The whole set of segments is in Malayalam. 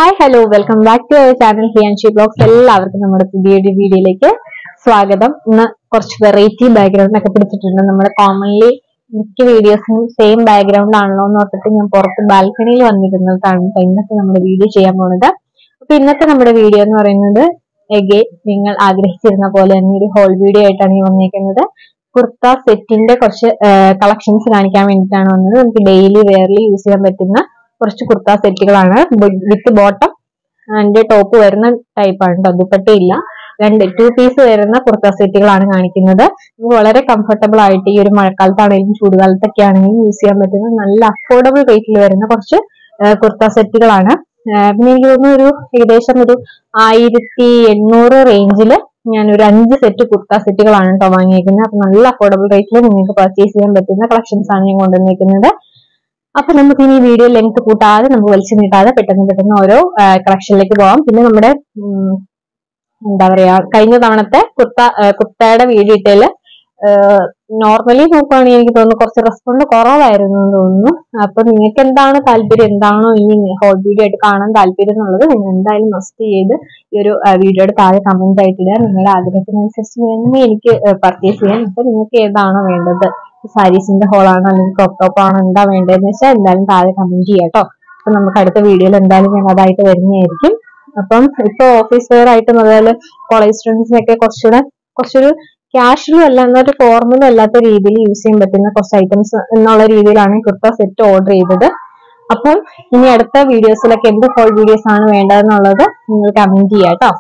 hi hello welcome back to our channel Hiyanshi blogs എല്ലാവർക്കും നമ്മുടെ പുതിയൊരു വീഡിയോയിലേക്ക് സ്വാഗതം ഇന്ന് കുറച്ച് വെറൈറ്റി ബാക്ക്ഗ്രൗണ്ട് ഒക്കെ പിടിച്ചിട്ടുണ്ട് നമ്മുടെ കോമൺലി മിക്ക വീഡിയോസിനും സെയിം ബാക്ക്ഗ്രൗണ്ട് ആണല്ലോ എന്ന് ഓർത്തിട്ട് ഞാൻ പുറത്ത് ബാൽക്കണിയിൽ വന്നിരുന്നതാണ് അപ്പൊ ഇന്നത്തെ നമ്മുടെ വീഡിയോ ചെയ്യാൻ പോകുന്നത് അപ്പൊ ഇന്നത്തെ നമ്മുടെ വീഡിയോ എന്ന് പറയുന്നത് എഗെ നിങ്ങൾ ആഗ്രഹിച്ചിരുന്ന പോലെ തന്നെ ഒരു ഹോൾ വീഡിയോ ആയിട്ടാണ് ഈ വന്നിരിക്കുന്നത് കുർത്ത സെറ്റിന്റെ കുറച്ച് കളക്ഷൻസ് കാണിക്കാൻ വേണ്ടിയിട്ടാണ് വന്നത് നമുക്ക് ഡെയിലി വെയർലി യൂസ് ചെയ്യാൻ പറ്റുന്ന കുറച്ച് കുർത്ത സെറ്റുകളാണ് വിത്ത് ബോട്ടം ആൻഡ് ടോപ്പ് വരുന്ന ടൈപ്പാണ് കേട്ടോ ദുപ്പട്ടയില്ല രണ്ട് ടു പീസ് വരുന്ന കുർത്ത സെറ്റുകളാണ് കാണിക്കുന്നത് നമുക്ക് വളരെ കംഫർട്ടബിൾ ആയിട്ട് ഈ ഒരു മഴക്കാലത്താണെങ്കിലും ചൂടുകാലത്തൊക്കെ ആണെങ്കിലും യൂസ് ചെയ്യാൻ പറ്റുന്ന നല്ല അഫോർഡബിൾ റേറ്റിൽ വരുന്ന കുറച്ച് ആ, കുർത്ത സെറ്റുകളാണ് ആ, പിന്നെ എനിക്ക് തോന്നുന്നു ഒരു ഏകദേശം ഒരു ആയിരത്തി എണ്ണൂറ് റേഞ്ചിൽ ഞാൻ ഒരു അഞ്ച് സെറ്റ് കുർത്ത സെറ്റുകളാണ് കേട്ടോ വാങ്ങിയിരിക്കുന്നത് അപ്പൊ നല്ല അഫോർഡബിൾ റേറ്റിൽ നിങ്ങൾക്ക് പർച്ചേസ് ചെയ്യാൻ പറ്റുന്ന കളക്ഷൻസ് ആണ് ഞാൻ കൊണ്ടുവന്നിരിക്കുന്നത് അപ്പൊ നമുക്ക് ഇനി വീഡിയോ ലെങ്ത് കൂട്ടാതെ നമുക്ക് വലിച്ചു നീട്ടാതെ പെട്ടെന്ന് പെട്ടെന്ന് ഓരോ കളക്ഷനിലേക്ക് പോവാം പിന്നെ നമ്മുടെ ഉം, എന്താ പറയാ കഴിഞ്ഞ തവണത്തെ കുർത്ത ആ, കുർത്തയുടെ വീഡിയോ ഇട്ടേല് നോർമലി നോക്കുവാണെങ്കിൽ എനിക്ക് തോന്നുന്നു കുറച്ച് റെസ്പോണ്ട് കുറവായിരുന്നു എന്ന് തോന്നുന്നു അപ്പൊ നിങ്ങൾക്ക് എന്താണ് താല്പര്യം എന്താണോ ഇനി ഹോൾ വീഡിയോ ആയിട്ട് കാണാൻ താല്പര്യം എന്നുള്ളത് നിങ്ങൾ എന്തായാലും മസ്റ്റ് ചെയ്ത് ഈ ഒരു വീഡിയോയുടെ താഴെ കമന്റ് ആയിട്ട് ഇടുക നിങ്ങളുടെ ആഗ്രഹത്തിനനുസരിച്ച് തന്നെ എനിക്ക് പർച്ചേസ് ചെയ്യാൻ അപ്പൊ നിങ്ങൾക്ക് ഏതാണോ വേണ്ടത് സാരീസിന്റെ ഹോളാണോ അല്ലെങ്കിൽ ക്രോപ്പ് ടോപ്പ് ആണോ എന്താ വേണ്ടതെന്ന് വെച്ചാൽ എന്തായാലും താഴെ കമന്റ് ചെയ്യാം കേട്ടോ അപ്പൊ നമുക്ക് അടുത്ത വീഡിയോയിൽ എന്തായാലും ഞാൻ അതായിട്ട് വരുന്നതായിരിക്കും അപ്പം ഇപ്പൊ ഓഫീസ് വെയർ ആയിട്ടും അതുപോലെ കോളേജ് സ്റ്റുഡൻസിനൊക്കെ കുറച്ചുകൂടെ കുറച്ചൊരു ക്യാഷ്വലും അല്ല എന്നൊരു ഫോർമലും അല്ലാത്ത രീതിയിൽ യൂസ് ചെയ്യാൻ പറ്റുന്ന കുറച്ച് ഐറ്റംസ് എന്നുള്ള രീതിയിലാണ് ഈ കുർത്ത സെറ്റ് ഓർഡർ ചെയ്തത് അപ്പം ഇനി അടുത്ത വീഡിയോസിലൊക്കെ എന്ത് ഹോൾ വീഡിയോസ് ആണ് വേണ്ടതെന്നുള്ളത് നിങ്ങൾ കമന്റ് ചെയ്യാം കേട്ടോ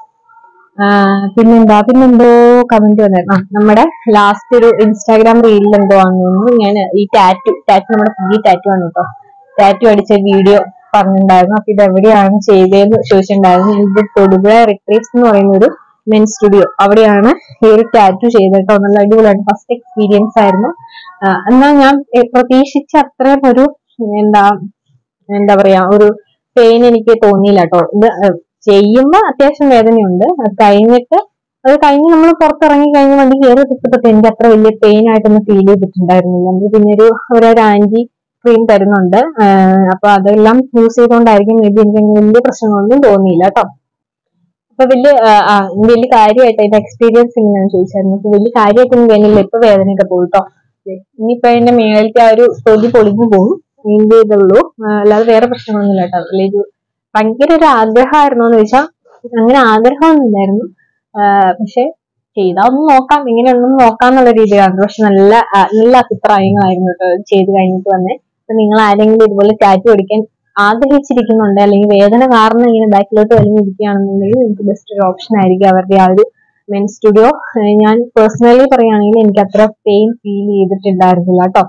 ആഹ് പിന്നെന്താ പിന്നെന്തോ കമന്റ് വന്നായിരുന്നു ആ നമ്മുടെ ലാസ്റ്റ് ഒരു ഇൻസ്റ്റാഗ്രാം റീലിൽ എന്തോ ആണെന്ന് ഞാൻ ഈ ടാറ്റു ടാറ്റു നമ്മുടെ പുതിയ ടാറ്റു ആണ് കേട്ടോ ടാറ്റു അടിച്ച വീഡിയോ പറഞ്ഞിട്ടുണ്ടായിരുന്നു അപ്പൊ ഇത് എവിടെയാണ് ചെയ്തതെന്ന് ചോദിച്ചിട്ടുണ്ടായിരുന്നു ഇത് തൊടുപുഴ റിട്രീവ്സ് എന്ന് പറയുന്ന ഒരു മെൻ സ്റ്റുഡിയോ അവിടെയാണ് ഈ ഒരു ടാറ്റു ചെയ്തിട്ടോ നല്ല അടിപൊളിയാണ് ഫസ്റ്റ് എക്സ്പീരിയൻസ് ആയിരുന്നു ആഹ് എന്നാൽ ഞാൻ എ- പ്രതീക്ഷിച്ച അത്രയും ഒരു എന്താ എന്താ പറയാ ഒരു പെയിൻ എനിക്ക് തോന്നിയില്ല കേട്ടോ ഇത് അഹ് ചെയ്യുമ്പോ അത്യാവശ്യം വേദനയുണ്ട് അത് കഴിഞ്ഞിട്ട് അത് കഴിഞ്ഞ് നമ്മൾ പുറത്തിറങ്ങി കഴിഞ്ഞ് വണ്ടി കയറി തൊട്ട് എനിക്ക് അത്ര വലിയ പെയിൻ ആയിട്ടൊന്നും ഫീൽ ചെയ്തിട്ടുണ്ടായിരുന്നില്ല നമുക്ക് പിന്നെ ഒരു ഒരു ആന്റി ക്രീം തരുന്നുണ്ട് ആഹ് അപ്പൊ അതെല്ലാം യൂസ് ചെയ്തുകൊണ്ടായിരിക്കും മേ ബി എനിക്ക് അങ്ങനെ വലിയ പ്രശ്നങ്ങളൊന്നും തോന്നിയില്ല കേട്ടോ അപ്പൊ വലിയ ആഹ് ആഹ് വലിയ കാര്യമായിട്ട് അതിന്റെ എക്സ്പീരിയൻസ് എങ്ങനെയാണെന്ന് ചോദിച്ചായിരുന്നു അപ്പൊ വലിയ കാര്യമായിട്ടൊന്നും വേണില്ല ഇപ്പൊ വേദനയൊക്കെ പോയി കേട്ടോ ഇനിയിപ്പൊ അതിന്റെ മേളത്തെ ആ ഒരു തൊലി പൊളിഞ്ഞു പോകും ഇതിന്റെ ഇതുള്ളൂ ആഹ് അല്ലാതെ വേറെ പ്രശ്നങ്ങളൊന്നുമില്ല കേട്ടോ അതിൽ ഒരു ഭയങ്കര ഒരു ആഗ്രഹമായിരുന്നു എന്ന് ചോദിച്ചാൽ അങ്ങനെ ആഗ്രഹമൊന്നുമില്ലായിരുന്നു ആഹ് പക്ഷെ ചെയ്താ ഒന്ന് നോക്കാം ഇങ്ങനെയൊന്നും നോക്കാം എന്നുള്ള രീതിയിലാണ് പക്ഷെ നല്ല ആഹ് നല്ല അഭിപ്രായങ്ങളായിരുന്നു കേട്ടോ ഇത് ചെയ്ത് കഴിഞ്ഞിട്ട് വന്നേ അപ്പൊ നിങ്ങൾ ആരെങ്കിലും ഇതുപോലെ ടാറ്റു അടിക്കാൻ ആഗ്രഹിച്ചിരിക്കുന്നുണ്ട് അല്ലെങ്കിൽ വേദന കാരണം ഇങ്ങനെ ബാക്കിലോട്ട് വലിഞ്ഞിരിക്കുകയാണെന്നുണ്ടെങ്കിൽ നിങ്ങൾക്ക് ബെസ്റ്റ് ഒരു ഓപ്ഷൻ ആയിരിക്കും അവരുടെ ആ ഒരു മെൻ സ്റ്റുഡിയോ ഞാൻ പേഴ്സണലി പറയുകയാണെങ്കിൽ എനിക്ക് അത്ര പെയിൻ ഫീൽ ചെയ്തിട്ടുണ്ടായിരുന്നില്ല കേട്ടോ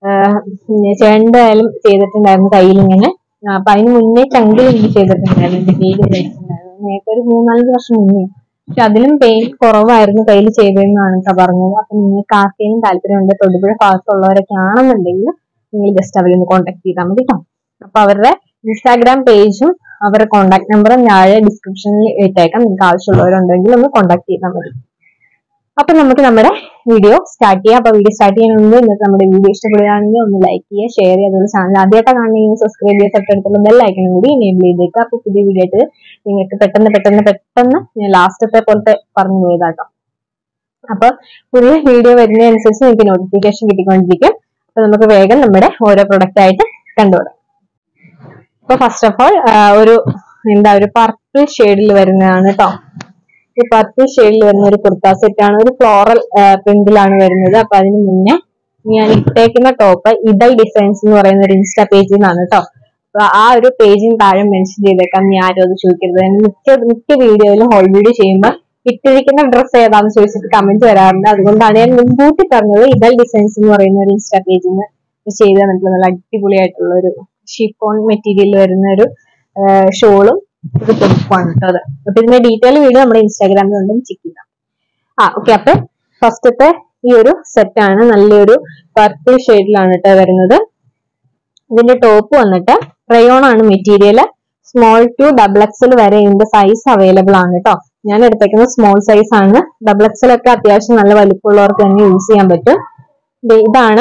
ചേണ്ട ആയാലും ചെയ്തിട്ടുണ്ടായിരുന്നു കയ്യിൽ ഇങ്ങനെ ആ, അപ്പൊ അതിന് മുന്നേ ചങ്കിൽ എനിക്ക് ചെയ്തിട്ടുണ്ടായിരുന്നു എന്റെ കയ്യിൽ ചെയ്തിട്ടുണ്ടായിരുന്നു നേരത്തെ ഒരു മൂന്നാലഞ്ച് വർഷം മുന്നേ പക്ഷെ അതിലും പെയിൻ കുറവായിരുന്നു കയ്യിൽ ചെയ്തതെന്നാണ് കേട്ടോ പറഞ്ഞത് അപ്പൊ നിങ്ങൾക്ക് ആർക്കെങ്കിലും താല്പര്യമുണ്ട് തൊടുപുഴ ഭാഗത്തുള്ളവരൊക്കെ ആണെന്നുണ്ടെങ്കിൽ നിങ്ങൾ ജസ്റ്റ് അവരെ ഒന്ന് കോൺടാക്ട് ചെയ്താൽ മതി കേട്ടോ അപ്പൊ അവരുടെ ഇൻസ്റ്റാഗ്രാം പേജും അവരുടെ കോൺടാക്ട് നമ്പറും താഴെ ഡിസ്ക്രിപ്ഷനിൽ ഇട്ടേക്കാം നിങ്ങൾക്ക് ആവശ്യമുള്ളവരുണ്ടെങ്കിൽ ഒന്ന് കോൺടാക്ട് ചെയ്താൽ മതി അപ്പൊ നമുക്ക് നമ്മുടെ വീഡിയോ സ്റ്റാർട്ട് ചെയ്യാം അപ്പൊ വീഡിയോ സ്റ്റാർട്ട് ചെയ്യുന്നതിന് മുമ്പ് ഇന്നത്തെ നമ്മുടെ വീഡിയോ ഇഷ്ടപ്പെടുകയാണെങ്കിൽ ഒന്ന് ലൈക്ക് ചെയ്യുക ഷെയർ ചെയ്യുക അതുപോലെ ചാനൽ ആദ്യമായിട്ടാണ് കാണണമെങ്കിൽ സബ്സ്ക്രൈബ് ചെയ്യുക തൊട്ടടുത്തുള്ള ബെൽ ഐക്കണും കൂടി എനേബിൾ ചെയ്തേക്കുക അപ്പൊ പുതിയ വീഡിയോ ആയിട്ട് നിങ്ങൾക്ക് പെട്ടെന്ന് പെട്ടെന്ന് പെട്ടെന്ന് ഞാൻ ലാസ്റ്റത്തെ പോലത്തെ പറഞ്ഞു പോയതാട്ടോ അപ്പൊ പുതിയ വീഡിയോ വരുന്നതനുസരിച്ച് നിങ്ങൾക്ക് നോട്ടിഫിക്കേഷൻ കിട്ടിക്കൊണ്ടിരിക്കും അപ്പൊ നമുക്ക് വേഗം നമ്മുടെ ഓരോ പ്രൊഡക്റ്റ് ആയിട്ട് കണ്ടുപിടാം അപ്പൊ ഫസ്റ്റ് ഓഫ് ഓൾ ഒരു എന്താ ഒരു പർപ്പിൾ ഷെയ്ഡിൽ വരുന്നതാണ് കേട്ടോ ഈ പർപ്പിൾ ഷെയ്ഡിൽ വരുന്ന ഒരു കുർത്ത സെറ്റ് ആണ് ഒരു ഫ്ലോറൽ പ്രിന്റിലാണ് വരുന്നത് അപ്പൊ അതിന് മുന്നേ ഞാൻ ഇട്ടേക്കുന്ന ടോപ്പ് ഇതൾ ഡിസൈൻസ് എന്ന് പറയുന്ന ഒരു ഇൻസ്റ്റാ പേജിൽ നിന്നാണ് കേട്ടോ അപ്പൊ ആ ഒരു പേജിന് താഴെ മെൻഷൻ ചെയ്തേക്കാം നീ ആരും അത് ചോദിക്കരുത് ഞാൻ മിക്ക മിക്ക വീഡിയോയിലും ഹോൾ വീഡിയോ ചെയ്യുമ്പോൾ ഇട്ടിരിക്കുന്ന ഡ്രസ്സ് ഏതാണെന്ന് ചോദിച്ചിട്ട് കമന്റ് വരാറുണ്ട് അതുകൊണ്ടാണ് ഞാൻ മുൻകൂട്ടി പറഞ്ഞത് ഇതൾ ഡിസൈൻസ് എന്ന് പറയുന്ന ഒരു ഇൻസ്റ്റാ പേജിൽ നിന്ന് ചെയ്ത് തന്നിട്ടുള്ള നല്ല അടിപൊളിയായിട്ടുള്ള ഒരു ഷിഫോൺ മെറ്റീരിയൽ വരുന്ന ഒരു ഷോളും ഇത് കൊടുക്കുവാണ് കേട്ടോ അത് അപ്പൊ ഇതിന്റെ ഡീറ്റെയിൽ വീഡിയോ നമ്മുടെ ഇൻസ്റ്റാഗ്രാമിൽ ഉണ്ടെന്ന് ചെക്ക് ചെയ്യാം ആ ഓക്കെ അപ്പൊ ഫസ്റ്റത്തെ ഈ ഒരു സെറ്റ് ആണ് നല്ലൊരു പർപ്പിൾ ഷെയ്ഡിലാണ് കേട്ടോ വരുന്നത് ഇതിന്റെ ടോപ്പ് വന്നിട്ട് റയോൺ ആണ് material small to double XL വരെ ഇതിന്റെ സൈസ് അവൈലബിൾ ആണ് കേട്ടോ ഞാൻ എടുത്തേക്കുന്നത് സ്മോൾ സൈസ് ആണ് ഡബിൾ എക്സൽ ഒക്കെ അത്യാവശ്യം നല്ല വലിപ്പമുള്ളവർക്ക് തന്നെ യൂസ് ചെയ്യാൻ പറ്റും ദേ ഇതാണ്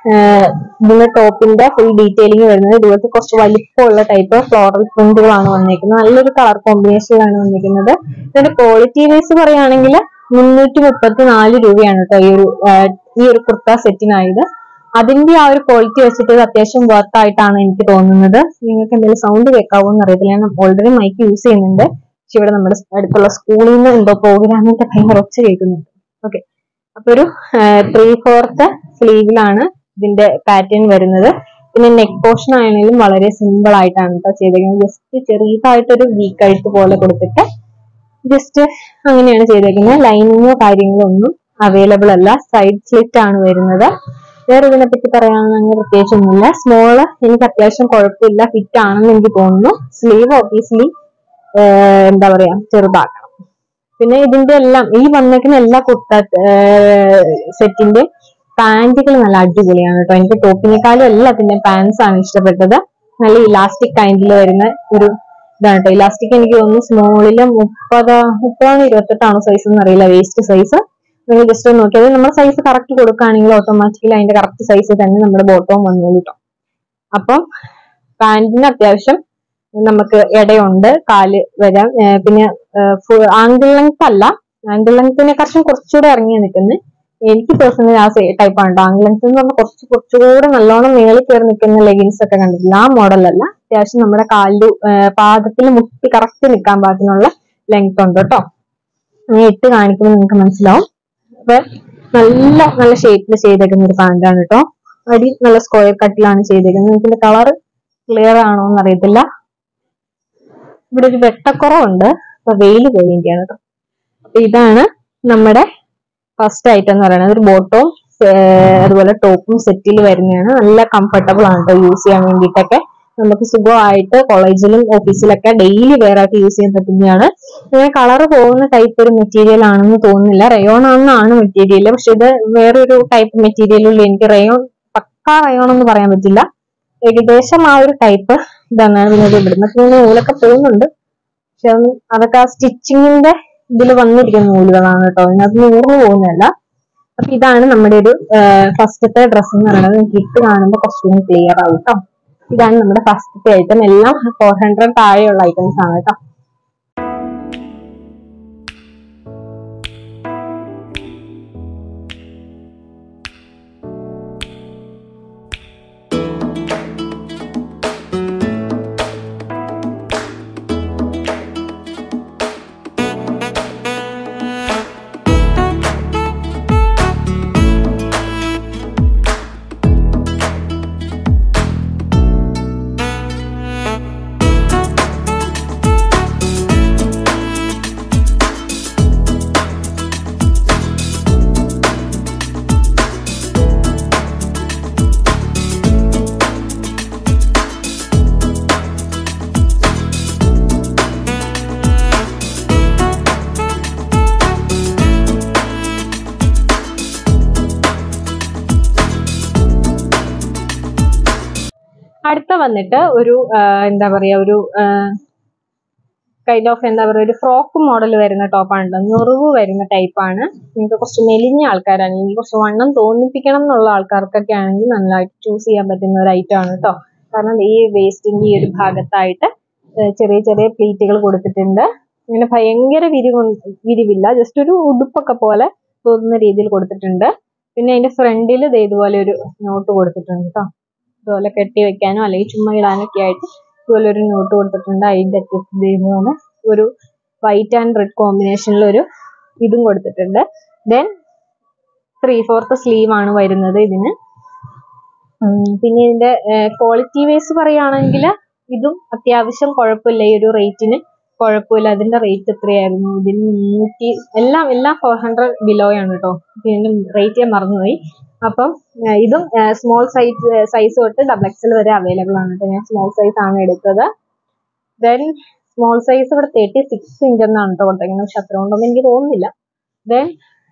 ഇതിന്റെ ടോപ്പിന്റെ ഫുൾ ഡീറ്റെയിലിംഗ് വരുന്നത് ഇതുപോലത്തെ കുറച്ച് വലിപ്പമുള്ള ടൈപ്പ് ഫ്ലോറൽ പ്രിന്റുകളാണ് വന്നിരിക്കുന്നത് നല്ലൊരു കളർ കോമ്പിനേഷനിലാണ് വന്നിരിക്കുന്നത് ഇതിന്റെ ക്വാളിറ്റി വൈസ് പറയുകയാണെങ്കിൽ മുന്നൂറ്റി മുപ്പത്തി നാല് രൂപയാണ് കേട്ടോ ഈ ഒരു ആ, ഈ ഒരു കുർത്ത സെറ്റിനായത് അതിന്റെ ആ ഒരു ക്വാളിറ്റി വെച്ചിട്ട് ഇത് അത്യാവശ്യം വർത്ത് ആയിട്ടാണ് എനിക്ക് തോന്നുന്നത് നിങ്ങൾക്ക് എന്തെങ്കിലും സൗണ്ട് കേൾക്കാവോ എന്ന് അറിയത്തില്ല ഞാൻ ഓൾറെഡി മൈക്ക് യൂസ് ചെയ്യുന്നുണ്ട് പക്ഷെ ഇവിടെ നമ്മുടെ അടുത്തുള്ള സ്കൂളിൽ നിന്ന് എന്തോ പ്രോഗ്രാമിന്റെ ഭയങ്കര ഒച്ച കേൾക്കുന്നുണ്ട് ഓക്കെ അപ്പൊ ഒരു ത്രീ ഫോർത്ത് സ്ലീവിലാണ് ഇതിന്റെ പാറ്റേൺ വരുന്നത് പിന്നെ നെക്ക് പോർഷൻ ആണെങ്കിലും വളരെ സിമ്പിൾ ആയിട്ടാണ് കേട്ടോ ചെയ്തേക്കുന്നത് ജസ്റ്റ് ചെറിയതായിട്ടൊരു വീക്ക് കഴുത്ത് പോലെ കൊടുത്തിട്ട് ജസ്റ്റ് അങ്ങനെയാണ് ചെയ്തേക്കുന്നത് ലൈനിങ്ങോ കാര്യങ്ങളോ ഒന്നും അവൈലബിൾ അല്ല സൈഡ് സ്ലിറ്റ് ആണ് വരുന്നത് വേറെ ഇതിനെ പറ്റി പറയാനങ്ങനെ പ്രത്യേകിച്ചൊന്നുമില്ല സ്മോള് എനിക്ക് അത്യാവശ്യം കുഴപ്പമില്ല ഫിറ്റ് ആണെന്ന് എനിക്ക് തോന്നുന്നു സ്ലീവ് ഓബിയസ്ലി എന്താ പറയാ ചെറുതാക്കണം പിന്നെ ഇതിന്റെ എല്ലാം ഈ വന്നേക്കുന്ന എല്ലാ കുർത്ത സെറ്റിന്റെ പാന്റുകൾ നല്ല അടിപൊളിയാണ് കേട്ടോ എനിക്ക് ടോപ്പിനേക്കാളും എല്ലാത്തിന്റെ പാൻസ് ആണ് ഇഷ്ടപ്പെട്ടത് നല്ല ഇലാസ്റ്റിക് കൈൻഡിൽ വരുന്ന ഒരു ഇതാണ് കേട്ടോ ഇലാസ്റ്റിക് എനിക്ക് തോന്നുന്നു സ്മോളില് മുപ്പത് മുപ്പതാണോ ഇരുപത്തെട്ടാണോ സൈസ് എന്ന് അറിയില്ല വേസ്റ്റ് സൈസ് നിങ്ങൾ ജസ്റ്റ് ഒന്ന് നോക്കിയാൽ നമ്മുടെ സൈസ് കറക്റ്റ് കൊടുക്കുകയാണെങ്കിൽ ഓട്ടോമാറ്റിക്കലി അതിന്റെ കറക്റ്റ് സൈസ് തന്നെ നമ്മുടെ ബോട്ടവും വന്നോളൂ കേട്ടോ അപ്പം പാന്റിന് അത്യാവശ്യം നമുക്ക് ഇടയുണ്ട് കാല് വരാം ഏർ പിന്നെ ആംഗിൾ ലെങ്ത് അല്ല ആംഗിൾ ലെങ്ത്തിനെ കുറച്ചും കുറച്ചുകൂടെ ഇറങ്ങി നിൽക്കുന്നത് എനിക്ക് പേഴ്സണലി ആ ടൈപ്പ് ആണ് ആംഗിൾ ലെങ്ത് എന്ന് പറഞ്ഞാൽ കുറച്ച് കുറച്ചുകൂടെ നല്ലോണം മേളിൽ കയറി നിൽക്കുന്ന ലെഗിൻസ് ഒക്കെ കണ്ടിട്ടില്ല ആ മോഡലല്ല അത്യാവശ്യം നമ്മുടെ കാലിൽ പാദത്തിൽ മുട്ടി കറക്റ്റ് നിൽക്കാൻ പാകത്തിനുള്ള ലെങ്ത് ഉണ്ട് കേട്ടോ ഞാൻ ഇട്ട് കാണിക്കുമ്പോൾ നിങ്ങൾക്ക് മനസ്സിലാവും അപ്പൊ നല്ല നല്ല ഷേപ്പിൽ ചെയ്തേക്കുന്ന ഒരു പാന്റാണ് കേട്ടോ അടി നല്ല സ്ക്വയർ കട്ടിലാണ് ചെയ്തേക്കുന്നത് നിങ്ങൾക്ക് കളർ ക്ലിയർ ആണോ എന്ന് അറിയത്തില്ല ഇവിടെ ഒരു വെട്ടക്കുറവുണ്ട് അപ്പൊ വെയിൽ പോയിന്റെയാണ് കേട്ടോ അപ്പൊ ഇതാണ് നമ്മുടെ ഫസ്റ്റ് ഐറ്റം എന്ന് പറയുന്നത് ഒരു ബോട്ടവും അതുപോലെ ടോപ്പും സെറ്റിൽ വരുന്നതാണ് നല്ല കംഫർട്ടബിൾ ആണ് കേട്ടോ യൂസ് ചെയ്യാൻ വേണ്ടിയിട്ടൊക്കെ നമുക്ക് സുഖമായിട്ട് കോളേജിലും ഓഫീസിലൊക്കെ ഡെയിലി വെയർ ആയിട്ട് യൂസ് ചെയ്യാൻ പറ്റുന്നതാണ് ഇങ്ങനെ കളർ പോകുന്ന ടൈപ്പ് ഒരു മെറ്റീരിയൽ ആണെന്ന് തോന്നുന്നില്ല റയോൺ ആണെന്നാണ് മെറ്റീരിയൽ പക്ഷെ ഇത് വേറൊരു ടൈപ്പ് മെറ്റീരിയലുള്ള എനിക്ക് റയോൺ പക്കാ റയോൺ എന്ന് പറയാൻ പറ്റില്ല ഏകദേശം ആ ഒരു ടൈപ്പ് ഇതാണ് പിന്നെ ഇത് ഇവിടുന്ന് പിന്നെ നൂലൊക്കെ പോകുന്നുണ്ട് പക്ഷെ അത് അതൊക്കെ ആ സ്റ്റിച്ചിങ്ങിന്റെ ഇതിൽ വന്നിരിക്കുന്ന നൂലുകളാണ് കേട്ടോ അതിനകത്ത് നൂറിന് പോകുന്നതല്ല അപ്പൊ ഇതാണ് നമ്മുടെ ഒരു ഫസ്റ്റത്തെ ഡ്രസ്സ് എന്ന് പറയുന്നത് നിങ്ങൾക്ക് ഇട്ട് കാണുമ്പോൾ കുറച്ചുകൂടി ക്ലിയർ ആവും കേട്ടോ ഇതാണ് നമ്മുടെ ഫസ്റ്റത്തെ ഐറ്റം എല്ലാം ഫോർ ഹൺഡ്രഡ് താഴെയുള്ള ഐറ്റംസ് ആണ് കേട്ടോ അടുത്ത വന്നിട്ട് ഒരു ആ, എന്താ പറയാ ഒരു കൈൻഡ് ഓഫ് എന്താ പറയുക ഒരു ഫ്രോക്ക് മോഡൽ വരുന്ന ടോപ്പാണ് കേട്ടോ ഞൊറിവ് വരുന്ന ടൈപ്പാണ് നിങ്ങൾക്ക് കുറച്ച് മെലിഞ്ഞ ആൾക്കാരാണെങ്കിൽ കുറച്ച് വണ്ണം തോന്നിപ്പിക്കണം എന്നുള്ള ആൾക്കാർക്കൊക്കെ ആണെങ്കിൽ നല്ലതായിട്ട് ചൂസ് ചെയ്യാൻ പറ്റുന്ന ഒരു ഐറ്റം ആണ് കേട്ടോ കാരണം ഈ വേസ്റ്റിന്റെ ഈ ഒരു ഭാഗത്തായിട്ട് ഏർ ചെറിയ ചെറിയ പ്ലീറ്റുകൾ കൊടുത്തിട്ടുണ്ട് ഇങ്ങനെ ഭയങ്കര വിരിവ് വിരിവില്ല ജസ്റ്റ് ഒരു ഉടുപ്പൊക്കെ പോലെ തോന്നുന്ന രീതിയിൽ കൊടുത്തിട്ടുണ്ട് പിന്നെ അതിന്റെ ഫ്രണ്ടിൽ ഇതുപോലെ ഒരു നോട്ട് കൊടുത്തിട്ടുണ്ട് കേട്ടോ ഇതുപോലെ കെട്ടി വെക്കാനോ അല്ലെങ്കിൽ ചുമ്മാ ഇടാനൊക്കെ ആയിട്ട് ഇതുപോലെ ഒരു നോട്ട് കൊടുത്തിട്ടുണ്ട് അതിന്റെ അറ്റത്ത് ഇതേപോലെ ഒരു വൈറ്റ് ആൻഡ് റെഡ് കോമ്പിനേഷനിൽ ഒരു ഇതും കൊടുത്തിട്ടുണ്ട് ദെൻ ത്രീ ഫോർത്ത് സ്ലീവ് ആണ് വരുന്നത് ഇതിന് ഉം, പിന്നെ ഇതിന്റെ ക്വാളിറ്റി വൈസ് പറയുകയാണെങ്കിൽ ഇതും അത്യാവശ്യം കുഴപ്പമില്ല ഈ ഒരു റേറ്റിന് കുഴപ്പമില്ല അതിന്റെ റേറ്റ് എത്രയായിരുന്നു ഇതിന് മുന്നൂറ്റി എല്ലാം എല്ലാം ഫോർ ഹൺഡ്രഡ് ബിലോയാണ് കേട്ടോ ഇതിന്റെ റേറ്റ് ഞാൻ മറന്നുപോയി അപ്പം ആ, ഇതും സ്മോൾ സൈസ് സൈസ് തൊട്ട് ഡബിൾ എക്സൽ വരെ അവൈലബിൾ ആണ് കേട്ടോ ഞാൻ സ്മോൾ സൈസ് ആണ് എടുത്തത് ദെൻ സ്മോൾ സൈസ് ഇവിടെ തേർട്ടി സിക്സ് ഇഞ്ച് എന്നാണ് കേട്ടോ കൊടുത്തേക്കുന്നത് പക്ഷെ അത്ര കൊണ്ടൊന്നും എനിക്ക് തോന്നുന്നില്ല ദെൻ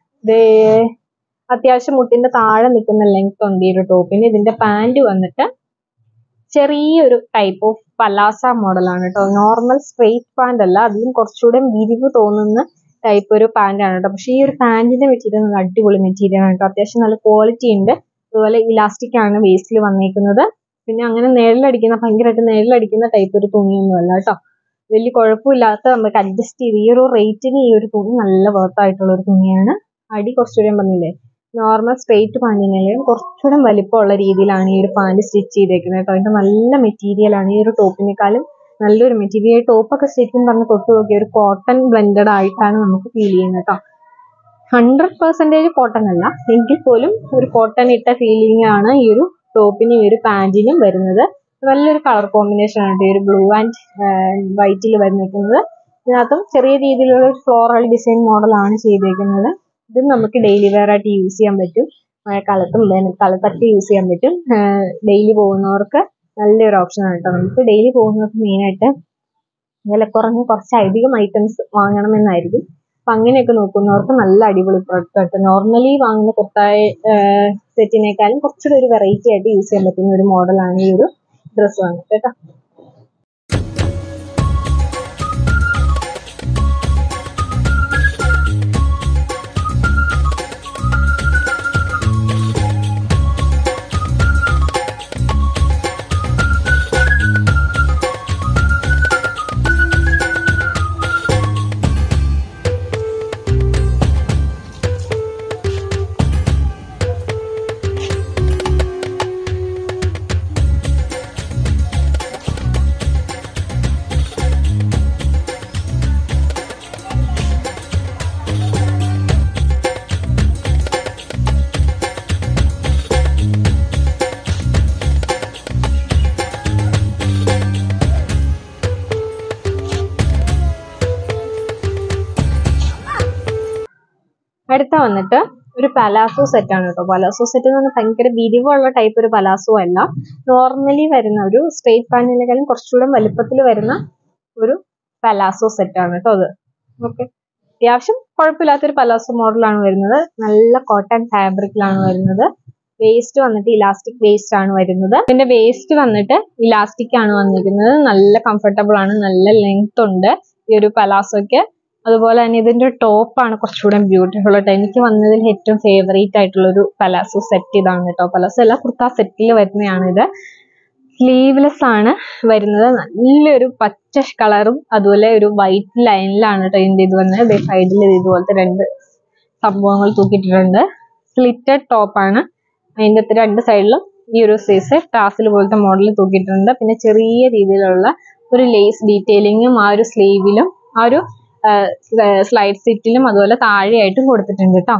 അത്യാവശ്യം മുട്ടിന്റെ താഴെ നിൽക്കുന്ന ലെങ്ത് ഉണ്ട് ഈ ഒരു ടോപ്പിന് ഇതിന്റെ പാന്റ് വന്നിട്ട് ചെറിയൊരു ടൈപ്പ് ഓഫ് പലാസ മോഡലാണ് കേട്ടോ നോർമൽ സ്ട്രെയിറ്റ് പാന്റ് അല്ല അതിലും കുറച്ചുകൂടെ വിരിവ് തോന്നുന്ന ടൈപ്പ് ഒരു പാന്റ് ആണ് കേട്ടോ പക്ഷേ ഈ ഒരു പാന്റിന്റെ മെറ്റീരിയൽ നല്ല അടിപൊളി മെറ്റീരിയൽ ആണ് കേട്ടോ അത്യാവശ്യം നല്ല ക്വാളിറ്റി ഉണ്ട് അതുപോലെ ഇലാസ്റ്റിക് ആണ് വേസ്റ്റിൽ വന്നേക്കുന്നത് പിന്നെ അങ്ങനെ നിഴലടിക്കുന്ന ഭയങ്കരമായിട്ട് നിഴലടിക്കുന്ന ടൈപ്പ് ഒരു തുണിയൊന്നുമല്ല കേട്ടോ വലിയ കുഴപ്പമില്ലാത്ത നമുക്ക് അഡ്ജസ്റ്റ് ചെയ്ത് ഈ ഒരു റേറ്റിന് ഈ ഒരു തുണി നല്ല വർത്ത് ആയിട്ടുള്ള ഒരു തുണിയാണ് അടി കുറച്ചുകൂടെ ഞാൻ പറഞ്ഞില്ലേ നോർമൽ സ്ട്രെയിറ്റ് പാൻറ്റിനേലും കുറച്ചുകൂടെ വലിപ്പമുള്ള രീതിയിലാണ് ഈ ഒരു പാൻറ് സ്റ്റിച്ച് ചെയ്തേക്കുന്നത് കേട്ടോ അതിന്റെ നല്ല മെറ്റീരിയൽ ആണ് ഈ ഒരു ടോപ്പിനേക്കാളും നല്ലൊരു മെറ്റീരിയൽ ടോപ്പൊക്കെ ശരിക്കും പറഞ്ഞ് തൊട്ട് നോക്കിയ ഒരു കോട്ടൺ ബ്ലെൻഡഡ് ആയിട്ടാണ് നമുക്ക് ഫീൽ ചെയ്യുന്നത് കേട്ടോ ഹൺഡ്രഡ് പെർസെൻറ്റേജ് കോട്ടൺ അല്ല എങ്കിൽ പോലും ഒരു കോട്ടൺ ഇട്ട ഫീലിംഗ് ആണ് ഈ ഒരു ടോപ്പിനും ഈ ഒരു പാൻറ്റിനും വരുന്നത് നല്ലൊരു കളർ കോമ്പിനേഷൻ ആണ് ഈ ഒരു ബ്ലൂ ആൻഡ് വൈറ്റിൽ വരുന്നിരിക്കുന്നത് ഇതിനകത്തും ചെറിയ രീതിയിലുള്ള ഒരു ഫ്ലോറൽ ഡിസൈൻ മോഡലാണ് ചെയ്തേക്കുന്നത് ഇത് നമുക്ക് ഡെയിലി വെയർ ആയിട്ട് യൂസ് ചെയ്യാൻ പറ്റും മഴക്കാലത്തും വേനൽക്കാലത്തൊക്കെ യൂസ് ചെയ്യാൻ പറ്റും ഡെയിലി പോകുന്നവർക്ക് നല്ലൊരു ഓപ്ഷൻ ആണ് കേട്ടോ നമുക്ക് ഡെയിലി പോകുന്നവർക്ക് മെയിനായിട്ട് വില കുറഞ്ഞ കുറച്ച് അധികം ഐറ്റംസ് വാങ്ങണമെന്നായിരിക്കും അപ്പൊ അങ്ങനെയൊക്കെ നോക്കുന്നവർക്ക് നല്ല അടിപൊളി പ്രൊഡക്റ്റ് ആയിട്ട് നോർമലി വാങ്ങുന്ന കുർത്തായ സെറ്റിനേക്കാളും കുറച്ചുകൂടി ഒരു വെറൈറ്റി ആയിട്ട് യൂസ് ചെയ്യാൻ പറ്റുന്ന ഒരു മോഡലാണ് ഈ ഒരു ഡ്രസ്സ് വന്നിട്ട് കേട്ടോ അടുത്ത വന്നിട്ട് ഒരു പലാസോ സെറ്റ് ആണ് കേട്ടോ പലാസോ സെറ്റ് എന്ന് പറഞ്ഞാൽ ഭയങ്കര വിരിവുള്ള ടൈപ്പ് ഒരു പലാസോ അല്ല നോർമലി വരുന്ന ഒരു സ്ട്രെയിറ്റ് പാൻറ്റിനേക്കാളും കുറച്ചുകൂടെ വലുപ്പത്തിൽ വരുന്ന ഒരു പലാസോ സെറ്റ് ആണ് കേട്ടോ അത് ഓക്കെ അത്യാവശ്യം കുഴപ്പമില്ലാത്തൊരു പലാസോ മോഡലാണ് വരുന്നത് നല്ല കോട്ടൺ ഫാബ്രിക്കിലാണ് വരുന്നത് വേസ്റ്റ് വന്നിട്ട് ഇലാസ്റ്റിക് വേസ്റ്റ് ആണ് വരുന്നത് ഇതിന്റെ വേസ്റ്റ് വന്നിട്ട് ഇലാസ്റ്റിക് ആണ് വന്നിരിക്കുന്നത് നല്ല കംഫർട്ടബിൾ ആണ് നല്ല ലെങ്ത് ഉണ്ട് ഈ ഒരു പലാസോയ്ക്ക് അതുപോലെ തന്നെ ഇതിന്റെ ടോപ്പാണ് കുറച്ചുകൂടെ ബ്യൂട്ടിഫുൾ ആയിട്ട് എനിക്ക് വന്നതിൽ ഏറ്റവും ഫേവറേറ്റ് ആയിട്ടുള്ള ഒരു പലാസോ സെറ്റ് ഇതാണ് കേട്ടോ പലാസോ അല്ല കുർത്ത സെറ്റിൽ വരുന്നതാണ് ഇത് സ്ലീവ്ലെസ് ആണ് വരുന്നത് നല്ലൊരു പച്ച കളറും അതുപോലെ ഒരു വൈറ്റ് ലൈനിലാണ് കേട്ടോ ഇതിന്റെ ഇത് വന്നത് സൈഡിൽ ഇതുപോലത്തെ രണ്ട് സംഭവങ്ങൾ തൂക്കിയിട്ടിട്ടുണ്ട് സ്ലിറ്റഡ് ടോപ്പാണ് അതിന്റെ അകത്ത് രണ്ട് സൈഡിലും ഈ ഒരു സൈസ് ടാസിൽ പോലത്തെ മോഡൽ തൂക്കിയിട്ടുണ്ട് പിന്നെ ചെറിയ രീതിയിലുള്ള ഒരു ലേസ് ഡീറ്റെയിലിങ്ങും ആ ഒരു സ്ലീവിലും ആ ഒരു സ്ലൈഡ് സിറ്റിലും അതുപോലെ താഴെയായിട്ടും കൊടുത്തിട്ടുണ്ട് കേട്ടോ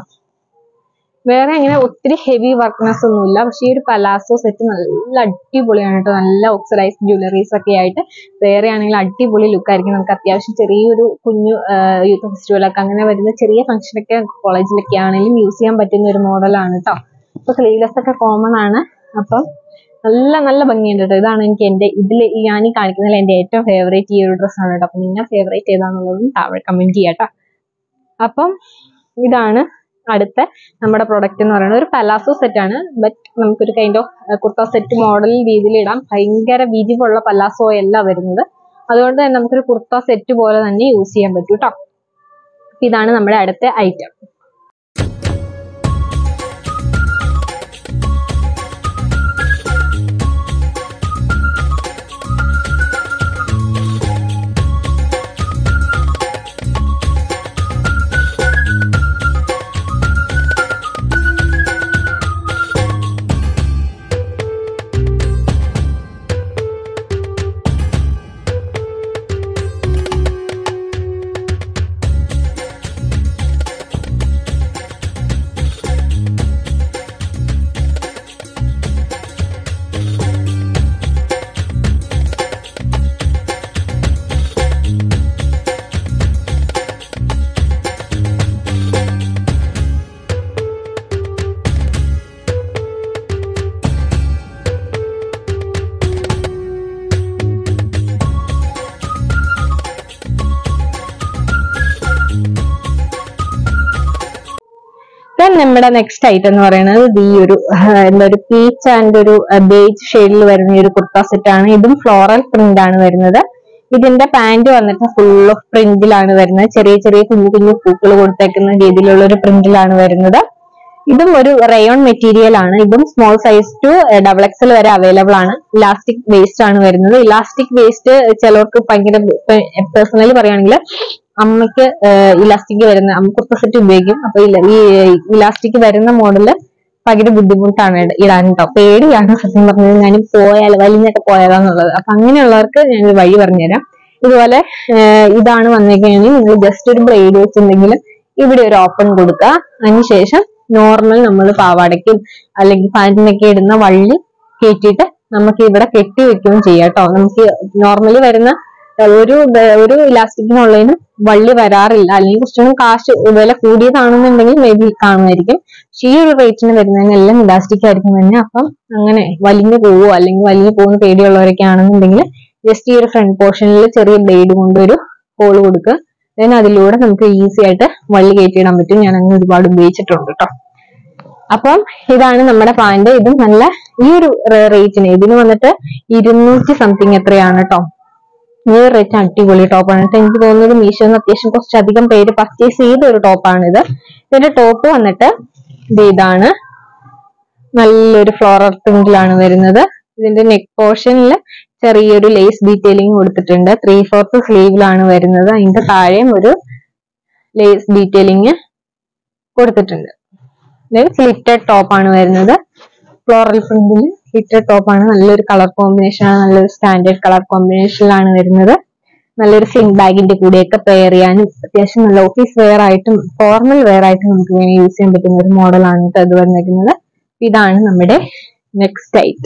വേറെ അങ്ങനെ ഒത്തിരി ഹെവി വർക്ക്നെസ് ഒന്നുമില്ല പക്ഷേ ഈ ഒരു പലാസോ സെറ്റ് നല്ല അടിപൊളിയാണ് കേട്ടോ നല്ല ഓക്സിഡൈസ് ജ്വല്ലറീസ് ഒക്കെ ആയിട്ട് വേറെ ആണെങ്കിൽ അടിപൊളി ലുക്ക് ആയിരിക്കും നമുക്ക് അത്യാവശ്യം ചെറിയൊരു കുഞ്ഞു യൂത്ത് ഫെസ്റ്റിവലൊക്കെ അങ്ങനെ വരുന്ന ചെറിയ ഫംഗ്ഷനൊക്കെ കോളേജിലൊക്കെ ആണെങ്കിലും യൂസ് ചെയ്യാൻ പറ്റുന്ന ഒരു മോഡലാണ് കേട്ടോ ഇപ്പൊ സ്ലീവ്ലെസ് ഒക്കെ കോമൺ ആണ് അപ്പം നല്ല നല്ല ഭംഗിയുണ്ട് കേട്ടോ ഇതാണ് എനിക്ക് എന്റെ ഇതിൽ ഞാൻ ഈ കാണിക്കുന്നതിൽ എന്റെ ഏറ്റവും ഫേവറേറ്റ് ഈ ഒരു ഡ്രസ്സാണ് കേട്ടോ അപ്പൊ നിങ്ങൾ ഫേവറേറ്റ് ഏതാണെന്നുള്ളതും താഴെ കമന്റ് ചെയ്യാട്ടോ അപ്പം ഇതാണ് അടുത്ത നമ്മുടെ പ്രൊഡക്റ്റ് എന്ന് പറയുന്നത് ഒരു പലാസോ സെറ്റ് ആണ് ബട്ട് നമുക്കൊരു kind of kurta set model രീതിയിൽ ഇടാം ഭയങ്കര വിരിവുള്ള പലാസോ അല്ല വരുന്നത് അതുകൊണ്ട് തന്നെ നമുക്കൊരു കുർത്ത സെറ്റ് പോലെ തന്നെ യൂസ് ചെയ്യാൻ പറ്റും കേട്ടോ ഇതാണ് നമ്മുടെ അടുത്ത ഐറ്റം ദെൻ നമ്മുടെ നെക്സ്റ്റ് ഐറ്റം എന്ന് പറയുന്നത് ഇത് ഈ ഒരു ആഹ്, എന്താ ഒരു പീച്ച് ആൻഡ് ഒരു ബേജ് ഷെയ്ഡിൽ വരുന്ന ഈ ഒരു കുർത്ത സെറ്റ് ആണ് ഇതും ഫ്ലോറൽ പ്രിന്റ് ആണ് വരുന്നത് ഇതിന്റെ പാന്റ് വന്നിട്ട് ഫുൾ ഓഫ് പ്രിന്റിലാണ് വരുന്നത് ചെറിയ ചെറിയ കുഞ്ഞു കുഞ്ഞു പൂക്കൾ കൊടുത്തേക്കുന്ന രീതിയിലുള്ള ഒരു പ്രിന്റിലാണ് വരുന്നത് ഇതും ഒരു റയോൺ മെറ്റീരിയൽ ആണ് ഇതും small size to double XL വരെ അവൈലബിൾ ആണ് ഇലാസ്റ്റിക് വേസ്റ്റ് ആണ് വരുന്നത് ഇലാസ്റ്റിക് വേസ്റ്റ് ചിലർക്ക് ഭയങ്കര പേഴ്സണലി പറയുകയാണെങ്കിൽ അമ്മയ്ക്ക് ഇലാസ്റ്റിക് വരുന്ന അമ്മ കുർത്ത സെറ്റ് ഉപയോഗിക്കും അപ്പൊ ഇല്ല- ഈ ഇലാസ്റ്റിക് വരുന്ന മോഡല് ഭയങ്കര ബുദ്ധിമുട്ടാണ് ഇട- ഇടാൻ കേട്ടോ പേടിയാണ് സത്യം പറഞ്ഞത് ഞാൻ പോയാൽ വലിഞ്ഞൊക്കെ പോയതാന്നുള്ളത് അപ്പൊ അങ്ങനെയുള്ളവർക്ക് ഞാൻ ഒരു വഴി പറഞ്ഞുതരാം ഇതുപോലെ ഏഹ് ഇതാണ് വന്നേക്കുകയാണെങ്കിൽ നിങ്ങൾ ജസ്റ്റ് ഒരു ബ്ലേഡ് വെച്ചിട്ടുണ്ടെങ്കിൽ ഇവിടെ ഒരു ഓപ്പൺ കൊടുക്കുക അതിനുശേഷം നോർമൽ നമ്മൾ പാവാടയ്ക്കും അല്ലെങ്കിൽ പാന്റിനൊക്കെ ഇടുന്ന വള്ളി കയറ്റിയിട്ട് നമുക്ക് ഇവിടെ കെട്ടി വെക്കുകയും ചെയ്യാം കേട്ടോ നമുക്ക് നോർമലി വരുന്ന ഏഹ് ഒരു ബ- ഒരു ഇലാസ്റ്റിക്കിനുള്ളതിനും വള്ളി വരാറില്ല അല്ലെങ്കിൽ കുറച്ചുകൂടി കാശ് വില കൂടിയതാണെന്നുണ്ടെങ്കിൽ മേ ബി കാണുമായിരിക്കും പക്ഷെ ഈ ഒരു റേറ്റിന് വരുന്നതിനെല്ലാം ഇലാസ്റ്റിക് ആയിരിക്കും തന്നെ അപ്പം അങ്ങനെ വലിഞ്ഞു പോവോ അല്ലെങ്കിൽ വലിഞ്ഞു പോകുന്ന പേടിയുള്ളവരൊക്കെ ആണെന്നുണ്ടെങ്കിൽ ജസ്റ്റ് ഈ ഒരു ഫ്രണ്ട് പോർഷനിൽ ചെറിയ ബ്ലേഡ് കൊണ്ട് ഒരു ഹോൾ കൊടുക്കുക ദെൻ അതിലൂടെ നമുക്ക് ഈസി ആയിട്ട് വള്ളി കയറ്റിയിടാൻ പറ്റും ഞാൻ അങ്ങനെ ഒരുപാട് ഉപയോഗിച്ചിട്ടുണ്ട് കേട്ടോ അപ്പം ഇതാണ് നമ്മുടെ പാന്റ് ഇതും നല്ല ഈ ഒരു റേറ്റിന് ഇതിന് വന്നിട്ട് ഇരുന്നൂറ്റി സംതിങ് എത്രയാണ് കേട്ടോ ഈ ഒരു റേറ്റ് അടിപൊളി ടോപ്പാണ് കേട്ടോ എനിക്ക് തോന്നുന്നത് മീഷോന്ന് അത്യാവശ്യം കുറച്ചധികം പേര് പർച്ചേസ് ചെയ്ത ഒരു ടോപ്പാണ് ഇത് ഇതിന്റെ ടോപ്പ് വന്നിട്ട് ഇത് ഇതാണ് നല്ലൊരു ഫ്ലോറൽ പ്രിന്റിലാണ് വരുന്നത് ഇതിന്റെ നെക്ക് പോർഷനിൽ ചെറിയൊരു ലേസ് ഡീറ്റെയിലിംഗ് കൊടുത്തിട്ടുണ്ട് ത്രീ ഫോർത്ത് സ്ലീവിലാണ് വരുന്നത് അതിന്റെ താഴെയും ഒരു ലേസ് ഡീറ്റെയിലിംഗ് കൊടുത്തിട്ടുണ്ട് സ്ലിറ്റഡ് ടോപ്പ് ആണ് വരുന്നത് ഫ്ലോറൽ പ്രിന്റിൽ സ്ലിറ്റഡ് ടോപ്പ് ആണ് നല്ലൊരു കളർ കോമ്പിനേഷൻ ആണ് നല്ലൊരു സ്റ്റാൻഡേർഡ് കളർ കോമ്പിനേഷനിലാണ് വരുന്നത് നല്ലൊരു സ്ലിംഗ് ബാഗിന്റെ കൂടെയൊക്കെ പെയർ ചെയ്യാനും അത്യാവശ്യം നല്ല ഓഫീസ് വെയർ ആയിട്ടും ഫോർമൽ വെയർ ആയിട്ടും നമുക്ക് വേണേൽ യൂസ് ചെയ്യാൻ പറ്റുന്ന ഒരു മോഡലാണ് കേട്ടോ ഇത് വന്നിരിക്കുന്നത് ഇതാണ് നമ്മുടെ നെക്സ്റ്റ് ഐറ്റ്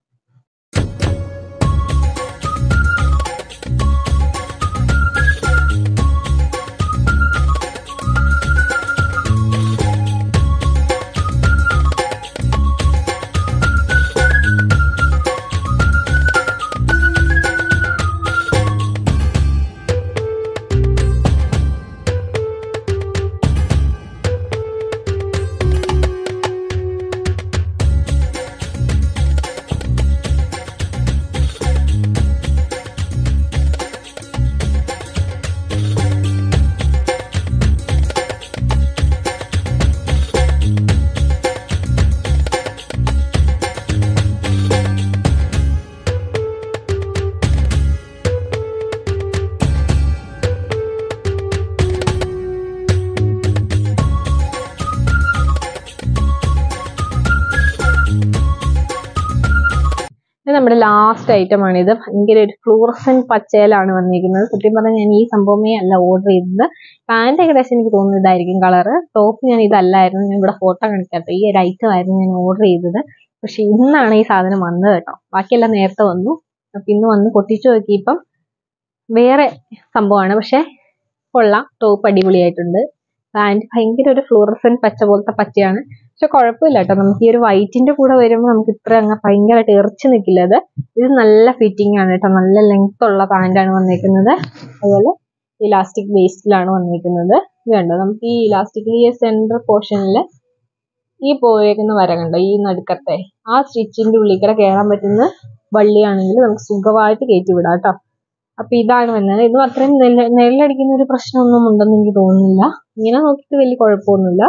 ഇത് നമ്മുടെ ലാസ്റ്റ് ഐറ്റം ആണ് ഇത് ഭയങ്കര ഒരു ഫ്ലൂറസെന്റ് പച്ചയിലാണ് വന്നിരിക്കുന്നത് സത്യം പറഞ്ഞാൽ ഞാൻ ഈ സംഭവമേ അല്ല ഓർഡർ ചെയ്തത് പാന്റ് ഏകദേശം എനിക്ക് തോന്നുന്നു ഇതായിരിക്കും കളറ് ടോപ്പ് ഞാൻ ഇതല്ലായിരുന്നു ഞാൻ ഇവിടെ ഫോട്ടോ കാണിക്കാത്ത ഈ ഒരു ഐറ്റം ആയിരുന്നു ഞാൻ ഓർഡർ ചെയ്തത് പക്ഷെ ഇന്നാണ് ഈ സാധനം വന്നത് കേട്ടോ ബാക്കിയെല്ലാം നേരത്തെ വന്നു അപ്പൊ ഇന്ന് വന്ന് പൊട്ടിച്ചു നോക്കിയപ്പം വേറെ സംഭവമാണ് പക്ഷെ കൊള്ളാം ടോപ്പ് അടിപൊളിയായിട്ടുണ്ട് പാന്റ് ഭയങ്കര ഒരു ഫ്ലൂറസെന്റ് പച്ച പോലത്തെ പച്ചയാണ് പക്ഷെ കുഴപ്പമില്ല കേട്ടോ നമുക്ക് ഈ ഒരു വൈറ്റിന്റെ കൂടെ വരുമ്പോൾ നമുക്ക് ഇത്ര അങ്ങ് ഭയങ്കരമായിട്ട് എറിച്ച് നിൽക്കില്ല അത് ഇത് നല്ല ഫിറ്റിംഗ് ആണ് കേട്ടോ നല്ല ലെങ്ത് ഉള്ള പാന്റാണ് വന്നിരിക്കുന്നത് അതുപോലെ ഇലാസ്റ്റിക് വേസ്റ്റിലാണ് വന്നിരിക്കുന്നത് ഇത് കണ്ടോ നമുക്ക് ഈ ഇലാസ്റ്റിക് ഈ സെന്റർ പോർഷനിൽ ഈ പോയേക്കുന്ന വര കണ്ടോ ഈ നടുക്കത്തെ ആ സ്റ്റിച്ചിന്റെ ഉള്ളിൽ കൂടെ കയറാൻ പറ്റുന്ന വള്ളിയാണെങ്കിൽ നമുക്ക് സുഖമായിട്ട് കയറ്റി വിടാം കേട്ടോ അപ്പൊ ഇതാണ് വന്നത് ഇതും അത്രയും നെല്ല നെല്ലടിക്കുന്ന ഒരു പ്രശ്നമൊന്നും ഉണ്ടെന്ന് എനിക്ക് തോന്നുന്നില്ല ഇങ്ങനെ നോക്കിയിട്ട് വലിയ കുഴപ്പമൊന്നുമില്ല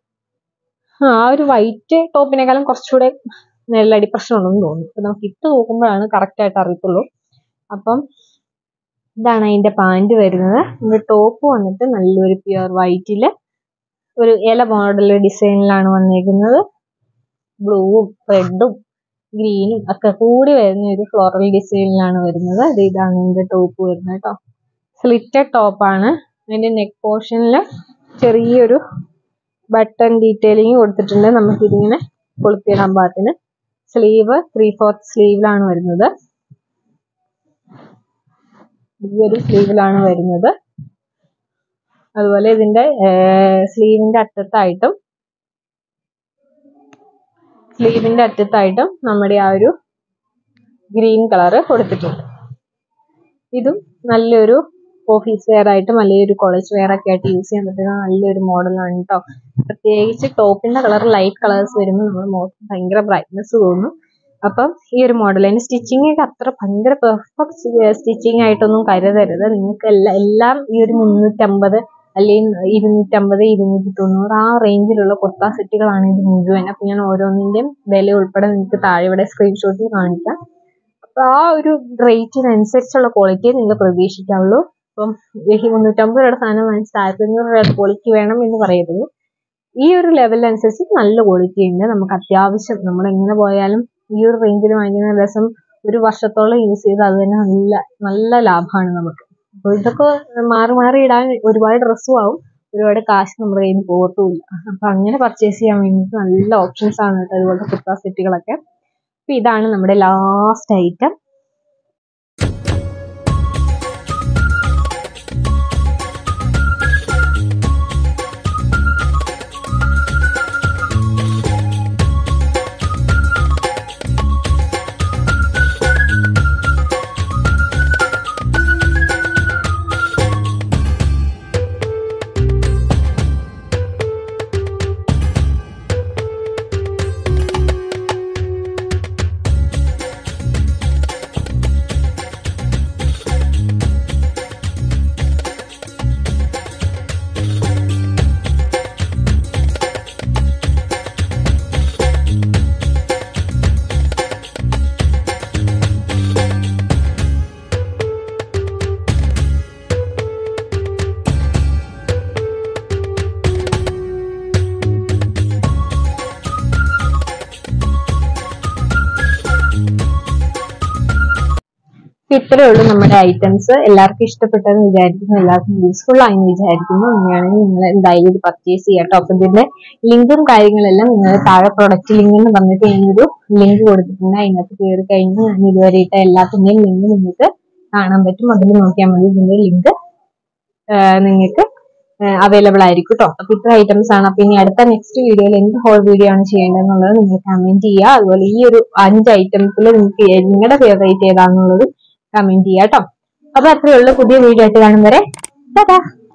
ആ ആ ഒരു വൈറ്റ് ടോപ്പിനേക്കാളും കുറച്ചുകൂടെ നെല്ലടി പ്രശ്നമുണ്ടെന്ന് തോന്നുന്നു അപ്പൊ നമുക്ക് ഇട്ട് നോക്കുമ്പോഴാണ് കറക്റ്റ് ആയിട്ട് അറിയത്തുള്ളൂ അപ്പം ഇതാണ് അതിന്റെ പാന്റ് വരുന്നത് ഇതിന്റെ ടോപ്പ് വന്നിട്ട് നല്ലൊരു പ്യുവർ വൈറ്റില് ഒരു ഇല മോഡൽ ഡിസൈനിലാണ് വന്നിരിക്കുന്നത് ബ്ലൂവും റെഡും ഗ്രീനും ഒക്കെ കൂടി വരുന്ന ഒരു ഫ്ലോറൽ ഡിസൈനിലാണ് വരുന്നത് ഇത് ഇതാണ് ഇതിന്റെ ടോപ്പ് വരുന്നത് കേട്ടോ സ്ലിറ്റഡ് ടോപ്പാണ് അതിന്റെ നെക്ക് പോർഷനിൽ ചെറിയൊരു ബട്ടൺ ഡീറ്റെയിലിംഗ് കൊടുത്തിട്ടുണ്ട് നമുക്ക് ഇതിങ്ങനെ കൊളുത്തിയിടാൻ പാകത്തിന് സ്ലീവ് ത്രീ ഫോർത്ത് സ്ലീവിലാണ് വരുന്നത് ഈ ഒരു സ്ലീവിലാണ് വരുന്നത് അതുപോലെ ഇതിന്റെ സ്ലീവിന്റെ അറ്റത്തായിട്ടും സ്ലീവിന്റെ അറ്റത്തായിട്ടും നമ്മുടെ ആ ഒരു ഗ്രീൻ കളർ കൊടുത്തിട്ടുണ്ട് ഇതും നല്ലൊരു ഓഫീസ് വെയർ ആയിട്ടും അല്ലെങ്കിൽ ഒരു കോളേജ് വെയർ ഒക്കെ ആയിട്ട് യൂസ് ചെയ്യാൻ പറ്റുന്ന നല്ലൊരു മോഡലാണ് കേട്ടോ പ്രത്യേകിച്ച് ടോപ്പിന്റെ കളർ ലൈറ്റ് കളേഴ്സ് വരുമ്പോൾ നമ്മുടെ മുഖത്ത് ഭയങ്കര ബ്രൈറ്റ്നസ് തോന്നും അപ്പം ഈ ഒരു മോഡൽ അതിന്റെ സ്റ്റിച്ചിങ് ഒക്കെ അത്ര ഭയങ്കര പെർഫെക്റ്റ് സ്റ്റിച്ചിങ് ആയിട്ടൊന്നും കരുതരുത് നിങ്ങൾക്ക് എല്ലാ എല്ലാം ഈ ഒരു മുന്നൂറ്റമ്പത് അല്ലെങ്കിൽ ഇരുന്നൂറ്റമ്പത് ഇരുന്നൂറ്റി തൊണ്ണൂറ് ആ റേഞ്ചിലുള്ള കുർത്ത സെറ്റുകളാണ് ഇത് മുഴുവൻ അപ്പൊ ഞാൻ ഓരോന്നിന്റെയും വില ഉൾപ്പെടെ നിങ്ങൾക്ക് താഴെ ഇവിടെ സ്ക്രീൻഷോട്ടിൽ കാണിക്കാം അപ്പൊ ആ ഒരു റേറ്റിനനുസരിച്ചുള്ള ക്വാളിറ്റിയെ നിങ്ങൾക്ക് പ്രതീക്ഷിക്കാവുള്ളൂ ഇപ്പം ഈ മുന്നൂറ്റമ്പത് രൂപയുടെ സാധനം വാങ്ങിച്ചിട്ട് ആയിരത്തി അഞ്ഞൂറ് രൂപയുടെ ക്വാളിറ്റി വേണം എന്ന് പറയരുത് ഈ ഒരു ലെവലിനനുസരിച്ച് നല്ല ക്വാളിറ്റി ഉണ്ട് നമുക്ക് അത്യാവശ്യം നമ്മൾ എങ്ങനെ പോയാലും ഈ ഒരു റേഞ്ചിൽ വാങ്ങിക്കുന്ന രസം ഒരു വർഷത്തോളം യൂസ് ചെയ്ത് അത് തന്നെ നല്ല നല്ല ലാഭമാണ് നമുക്ക് അപ്പോൾ ഇതൊക്കെ മാറി മാറി ഇടാൻ ഒരുപാട് ഡ്രസ്സും ആവും ഒരുപാട് കാശ് നമ്മുടെ കയ്യിൽ നിന്ന് പോകത്തുമില്ല അപ്പൊ അങ്ങനെ പർച്ചേസ് ചെയ്യാൻ വേണ്ടിയിട്ട് നല്ല ഓപ്ഷൻസ് ആണ് കേട്ടോ ഇതുപോലത്തെ കുർത്ത സെറ്റുകളൊക്കെ അപ്പൊ ഇതാണ് നമ്മുടെ ലാസ്റ്റ് ഐറ്റം ഇത്രയേ ഉള്ളൂ നമ്മുടെ ഐറ്റംസ് എല്ലാവർക്കും ഇഷ്ടപ്പെട്ടെന്ന് വിചാരിക്കുന്നു എല്ലാവർക്കും യൂസ്ഫുൾ ആയെന്ന് വിചാരിക്കുന്നു അങ്ങനെയാണെങ്കിൽ നിങ്ങൾ എന്തായാലും ഇത് പർച്ചേസ് ചെയ്യാം കേട്ടോ അപ്പൊ ഇതിന്റെ ലിങ്കും കാര്യങ്ങളെല്ലാം നിങ്ങൾ താഴെ പ്രൊഡക്റ്റ് ലിങ്ക് എന്ന് പറഞ്ഞിട്ട് ഞാനൊരു ലിങ്ക് കൊടുത്തിട്ടുണ്ട് അതിനകത്ത് കയറി കഴിഞ്ഞ് ഞാൻ ഇതുവരെ ഇട്ട എല്ലാത്തിന്റെയും ലിങ്ക് നിങ്ങൾക്ക് കാണാൻ പറ്റും അതിൽ നോക്കിയാൽ മതി ഇതിന്റെ ലിങ്ക് നിങ്ങൾക്ക് അവൈലബിൾ ആയിരിക്കും കേട്ടോ അപ്പൊ ഇത്ര ഐറ്റംസ് ആണ് അപ്പൊ ഇനി അടുത്ത നെക്സ്റ്റ് വീഡിയോയിൽ എന്ത് ഹോൾ വീഡിയോ ആണ് ചെയ്യേണ്ടതെന്നുള്ളത് നിങ്ങൾ കമന്റ് ചെയ്യുക അതുപോലെ ഈ ഒരു അഞ്ച് ഐറ്റംസിൽ നിങ്ങൾക്ക് നിങ്ങളുടെ ഫേവറേറ്റ് ഏതാണെന്നുള്ളത് കമന്റ് ചെയ്യുക കേട്ടോ അപ്പൊ അത്രയേ ഉള്ളൂ പുതിയ വീഡിയോ ആയിട്ട് കാണും വരെ ടാറ്റാ